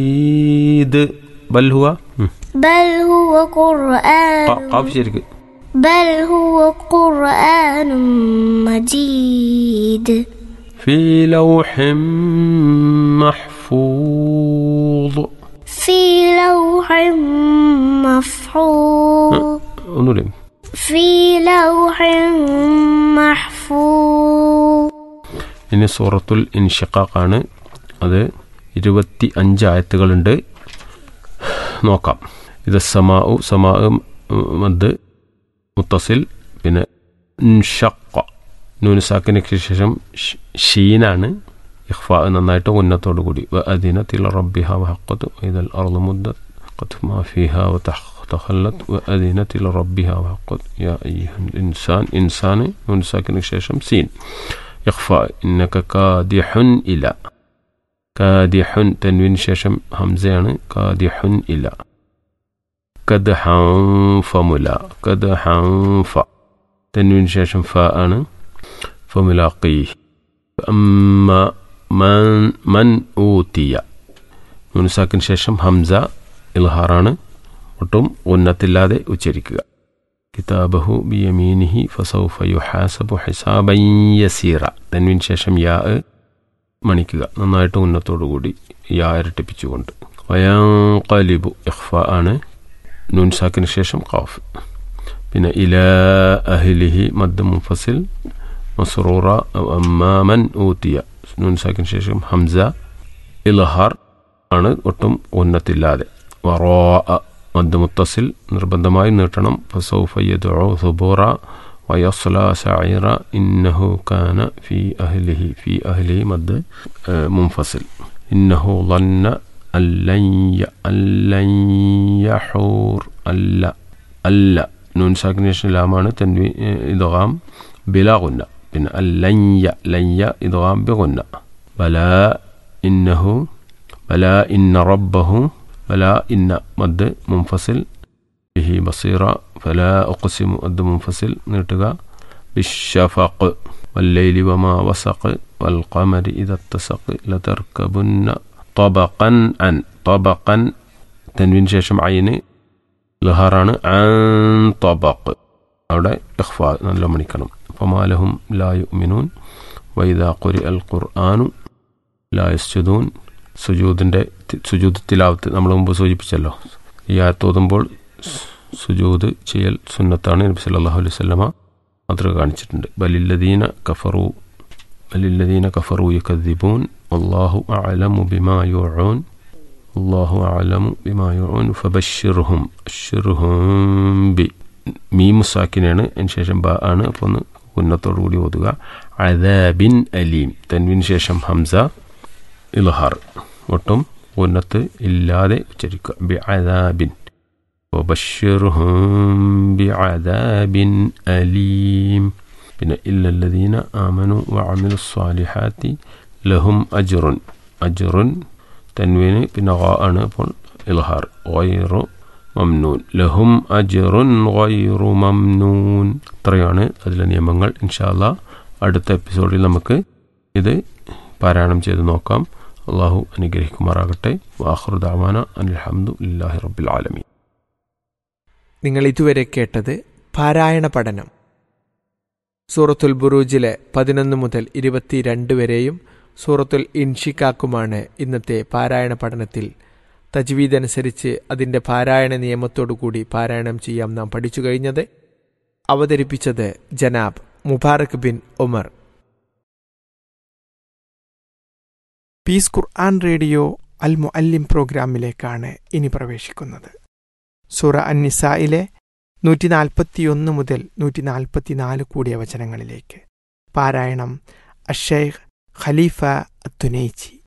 ഈദ് ബൽ ഹുവ ഉം. بل هو قرآن ഖ- ഖാഫ് ശരിക്ക് بل هو قرآن مجيد في لوح محفوظ في لوح محفوظ ഒന്നുകൂടി في لوح محفوظ ഇനി സൂറത്തുൽ ഇൻഷിഖാഖാണ് അത് ഇരുപത്തി അഞ്ച് ആയത്തുകളുണ്ട് നോക്കാം ഇത് സമാഉ സമാ മദ് മുത്തസിൽ പിന്നെ ഇൻഷഖ നൂനുസാക്കിനൊക്കെ ശേഷം ഷ്- ഷീനാണ് ഇഖ്ഫ നന്നായിട്ട് ഉന്നത്തോടു കൂടി അതിന തില റബ്ബിഹ വഹക്കത്ത് ഇതൽ അർള് മുദ്ദത്ത് قد ما فيها وتخلت وأذنت لربها وحقت يا أيها الإنسان إنسان نون ساكن الشاشم سين إخفاء إنك كادح إلى كادح تنوين شاشم همزة كادح إلى كدحا فملا كدحا ف تنوين شاشم فاء فملاقيه أما من من أوتي നൂൻ സാക്കിന് ശേഷം ഹംസ ഇൽഹാറാണ് ഒട്ടും ഉന്നത്തില്ലാതെ ഉച്ചരിക്കുക കിതാബഹു ബിയമീനിഹി ഫസൗഫ യുഹാസബു ഹിസാബൻ യസീറ തൻവിൻ ശേഷം യാ മണിക്കുക നന്നായിട്ട് ഉന്നത്തോടുകൂടി യാ ഇരട്ടിപ്പിച്ചുകൊണ്ട് വയാങ്കലിബു ഇഖ്ഫ ആണ് നൂൻ സാക്കിന് ശേഷം ഖാഫ് പിന്നെ ഇല അഹ്ലിഹി മദ് മുഫസിൽ മസ്റൂറ അമ്മാമൻ ഊത്തിയ നൂൻ സാക്കിന് ശേഷം ഹംസ ഇൽഹാർ ആണ് ഒട്ടും ഉന്നത്തില്ലാതെ വറോ മദ് മുത്തസിൽ നിർബന്ധമായി നീട്ടണം ഫസൗഫയ്യദോ സുബൂറ വയസ്ല സൈറ ഇന്നഹു കാന ഫി അഹ്ലിഹി ഫി അഹ്ലിഹി മദ് മുൻഫസിൽ ഇന്നഹു ظن അല്ലൻ യ- അല്ലൻ യഹൂർ അല്ല അല്ല നൂൻ സാക്കിനേഷൻ ലാമാണ് തൻവി ഇദ്ഗാം ബിലാ ഗുന്ന പിന്നെ അല്ലയ്യ ലയ്യ ഇദ്ഗാം ബിഗുന്ന ബല ഇന്നഹു ബല ഇന്ന റബ്ബഹു ബല ഇന്ന മദ് മുൻഫസിൽ ബിഹി ബസീറ ഫല ഉഖ്സിമു മദ് മുൻഫസിൽ നീട്ടുക ബിഷഫഖ് والليل وما وسق والقمر إذا اتسق لتركبن طبقا عن طبقا تنوين ശേഷം അയിന് ലഹാറാണ് ആൻ തബക്ക് അവിടെ ഇഖ്ഫ നല്ല മണിക്കണം ഫമാലഹും ലാ യുമിനൂൻ വൈദാ ഖുരി അൽ ഖുർആാനു ലാ യസ്ജുദൂൻ സുജൂദിൻ്റെ സുജൂദ് തിലാവത്ത് നമ്മൾ മുമ്പ് സൂചിപ്പിച്ചല്ലോ ഈ ആയത്തോതുമ്പോൾ സുജൂദ് ചെയ്യൽ സുന്നത്താണ് നബി സല്ലല്ലാഹു അലൈഹി വസല്ലമ മാതൃക കാണിച്ചിട്ടുണ്ട് ബലില്ലദീന കഫറു ബലില്ലദീന കഫറു യുക്കദ്ദിബൂൻ വല്ലാഹു അഅലമു ബിമാ യുഊൻ അള്ളാഹു അലമു ബിമായുൻ ഫബഷിർഹും അഷിർഹും ബി മീമു സാക്കിനാണ് അതിന് ശേഷം ബ ആണ് അപ്പോൾ ഒന്ന് ഉന്നത്തോടു കൂടി ഓതുക അദാബിൻ അലീം തൻവിന് ശേഷം ഹംസ ഇൽഹാർ ഒട്ടും ഉന്നത്ത് ഇല്ലാതെ ഉച്ചരിക്കുക ബി അദാബിൻ وبشرهم بعذاب أليم പിന്നെ ഇല്ലല്ലദീന ആമനു വഅമിലു സ്വാലിഹാത്തി ലഹും അജ്റുൻ അജ്റുൻ തൻവീന് പിന്നെ ഗാ ആണ് അപ്പോൾ ഇൽഹാർ ഗൈറു മംനൂൻ ലഹും അജ്റുൻ ഗൈറു മംനൂൻ ഇത്രയാണ് അതിലെ നിയമങ്ങൾ ഇൻഷാല്ല അടുത്ത എപ്പിസോഡിൽ നമുക്ക് ഇത് പാരായണം ചെയ്ത് നോക്കാം അള്ളാഹു അനുഗ്രഹിക്കുമാറാകട്ടെ വാഹുർ ദാവാന അനിൽഹമ്മദ് ഇല്ലാഹി റബ്ബിൽ ആലമീൻ നിങ്ങൾ ഇതുവരെ കേട്ടത് പാരായണ പഠനം സൂറത്തുൽ ബുറൂജിലെ പതിനൊന്ന് മുതൽ ഇരുപത്തിരണ്ട് വരെയും സൂറത്തുൽ ഇൻഷിക്കാക്കുമാണ് ഇന്നത്തെ പാരായണ പഠനത്തിൽ തജ്വീദ് അനുസരിച്ച് അതിൻ്റെ പാരായണ നിയമത്തോടുകൂടി പാരായണം ചെയ്യാം നാം പഠിച്ചു കഴിഞ്ഞത് അവതരിപ്പിച്ചത് ജനാബ് മുബാറക് ബിൻ ഉമർ പീസ് ഖുർആൻ റേഡിയോ അൽ മുഅല്ലിം പ്രോഗ്രാമിലേക്കാണ് ഇനി പ്രവേശിക്കുന്നത് സൂറ അന്നിസയിലെ നൂറ്റി നാൽപ്പത്തിയൊന്ന് മുതൽ നൂറ്റി നാൽപ്പത്തിനാല് കൂടിയ വചനങ്ങളിലേക്ക് പാരായണം അഷൈഖ് ഖലീഫ അത്തുനൈച്ചി